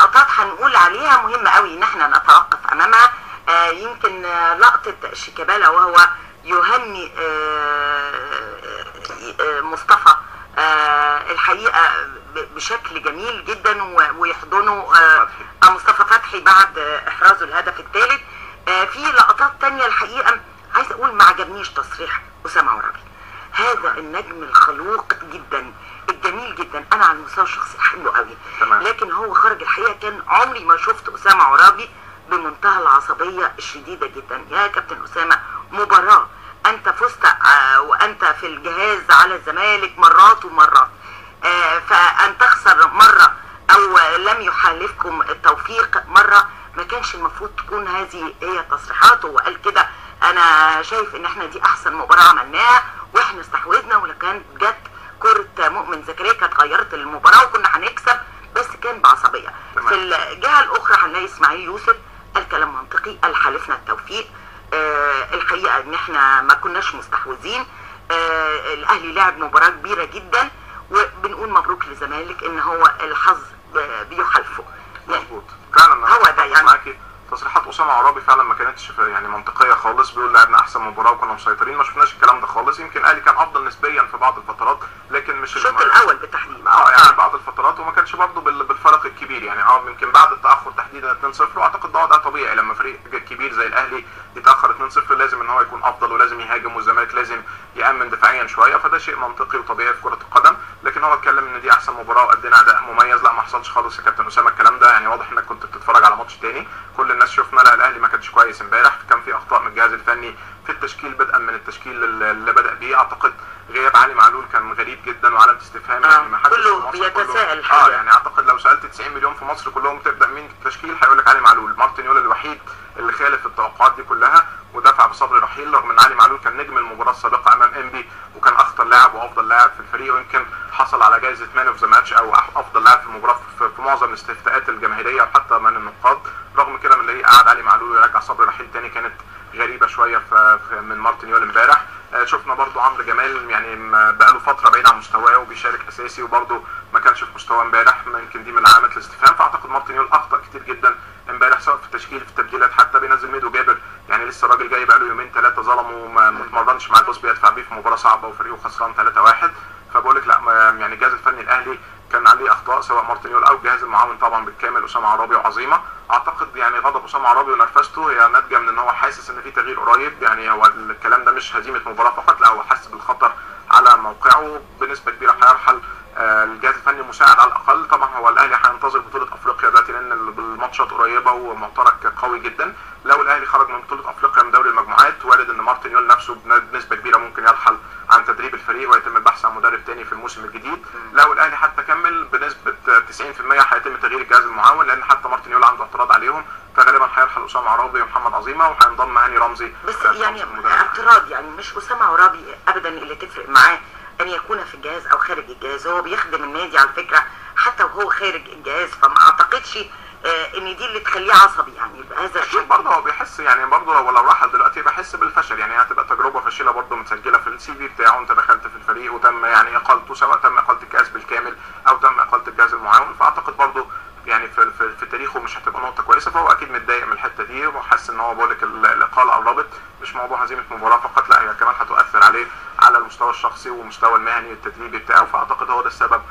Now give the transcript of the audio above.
لقطات هنقول عليها مهمة قوي ان احنا نتوقف امامها آه، يمكن آه، لقطة شيكابالا وهو يهني آه، آه، مصطفى آه، الحقيقة ب- بشكل جميل جدا و- ويحضنه آه، فتحي. آه، مصطفى فتحي بعد آه، احرازه الهدف الثالث آه، في لقطات تانية الحقيقة عايز اقول ما عجبنيش تصريح اسامة عرابي هذا النجم الخلوق جدا الجميل جدا انا على المستوى الشخصي احبه قوي تمام. لكن هو خرج الحقيقه كان عمري ما شفت اسامه عرابي بمنتهى العصبيه الشديده جدا يا كابتن اسامه مباراه انت فزت آه، وانت في الجهاز على الزمالك مرات ومرات آه، فان تخسر مره او لم يحالفكم التوفيق مره ما كانش المفروض تكون هذه هي تصريحاته وقال كده انا شايف ان احنا دي احسن مباراه عملناها واحنا استحوذنا ولكن جت كرة مؤمن زكريا كانت غيرت المباراة وكنا هنكسب بس كان بعصبية تمام. في الجهة الأخرى هنلاقي إسماعيل يوسف قال كلام منطقي قال حالفنا التوفيق آه الحقيقة إن إحنا ما كناش مستحوذين آه الأهلي لعب مباراة كبيرة جدا وبنقول مبروك للزمالك إن هو الحظ آه، بيحالفه مظبوط فعلا أنا هو ده متفق يعني. معاكي تصريحات اسامه عرابي فعلا ما كانتش في- يعني منطقيه خالص بيقول لعبنا احسن مباراه وكنا مسيطرين ما شفناش الكلام ده خالص يمكن الاهلي كان افضل نسبيا في بعض الفترات لكن مش الشوط الم- الأول بالتحديد اه يعني بعض الفترات وما كانش برضه بال- بالفرق الكبير يعني اه يمكن بعد التاخر تحديدا 2-0 واعتقد ده ده طبيعي لما فريق كبير زي الاهلي يتاخر 2-0 لازم ان هو يكون افضل ولازم يهاجم والزمالك لازم يامن دفاعيا شويه فده شيء منطقي وطبيعي في كره القدم لكن هو اتكلم ان دي احسن مباراه وادينا اداء مميز لا ما حصلش خالص يا كابتن اسامه الكلام ده يعني واضح انك كنت بتتفرج على ماتش تاني كل الناس شفنا لا الاهلي ما كانش كويس امبارح كان في اخطاء من الجهاز الفني في التشكيل بدءا من التشكيل اللي اللي بدا بيه اعتقد غياب علي معلول كان غريب جدا وعلامه استفهام آه، يعني ما حدش كله في مصر كله- بيتساءل اه الحقيقة. يعني اعتقد لو سالت 90 مليون في مصر كلهم تبدا مين في التشكيل هيقول لك علي معلول مارتن يول الوحيد اللي خالف التوقعات دي كلها ودفع بصبر رحيل رغم ان علي معلول كان نجم المباراه السابقه امام انبي وكان اخطر لاعب وافضل لاعب في الفريق ويمكن حصل على جائزه مان اوف ذا ماتش او أح- افضل لاعب في المباراه في, في معظم الاستفتاءات الجماهيريه وحتى من النقاد رغم كده بنلاقيه قعد علي معلول ويرجع صبري رحيل تاني كانت غريبه شويه في في- من مارتن يول امبارح آه، شفنا برضو عمرو جمال يعني م- بقاله فتره بعيد عن مستواه وبيشارك اساسي وبرضو ما كانش في مستواه امبارح يمكن دي من علامات الاستفهام فاعتقد مارتن يول اخطا كتير جدا امبارح سواء في التشكيل في التبديلات حتى بينزل ميدو جابر يعني لسه الراجل جاي بقاله يومين ثلاثه ظلمه وما ما اتمرنش مع البوس بيدفع بيه في مباراه صعبه وفريقه خسران 3-1 فبقول لك لا ما- يعني الجهاز الفني الاهلي كان عليه اخطاء سواء مارتن يول او الجهاز المعاون طبعا بالكامل اسامه عرابي وعظيمه اعتقد يعني غضب اسامه عرابي ونرفزته هي ناتجه من ان هو حاسس ان في تغيير قريب يعني هو الكلام ده مش هزيمه مباراه فقط لا هو حاسس بالخطر على موقعه بنسبه كبيره هيرحل آه، الجهاز الفني مساعد على الاقل طبعا هو الاهلي هينتظر بطوله افريقيا دلوقتي لان الماتشات قريبه ومعترك قوي جدا لو الاهلي خرج من بطوله افريقيا من دوري المجموعات وارد ان مارتن يول نفسه بنسبه كبيره ممكن يرحل عن تدريب الفريق ويتم البحث عن مدرب تاني في الموسم الجديد لو الاهلي حتى كمل بنسبه 90% هيتم تغيير الجهاز المعاون لان حتى مارتن يول عنده اعتراض عليهم فغالبا هيرحل اسامه عرابي ومحمد عظيمه وهينضم هاني رمزي بس في يعني خمسة المدرب. اعتراض يعني مش اسامه عرابي ابدا اللي تفرق معاه ان يكون في الجهاز او خارج الجهاز هو بيخدم النادي على فكره حتى وهو خارج الجهاز فما اعتقدش آه، ان دي اللي تخليه عصبي يعني بهذا اكيد الشكل برضه هو بيحس يعني برضه لو لو رحل دلوقتي بيحس بالفشل يعني هتبقى تجربه فاشله برضه متسجله في السي في بتاعه انت دخلت في الفريق وتم يعني اقالته سواء تم اقاله الجهاز بالكامل او تم اقاله الجهاز المعاون فاعتقد برضه يعني في, في, في تاريخه مش هتبقى نقطه كويسه فهو اكيد متضايق من الحته دي وحاسس ان هو بقول لك ال- الاقاله قربت مش موضوع هزيمه مباراه فقط لا هي كمان هتؤثر عليه على المستوى الشخصي والمستوى المهني والتدريبي بتاعه فاعتقد هو ده السبب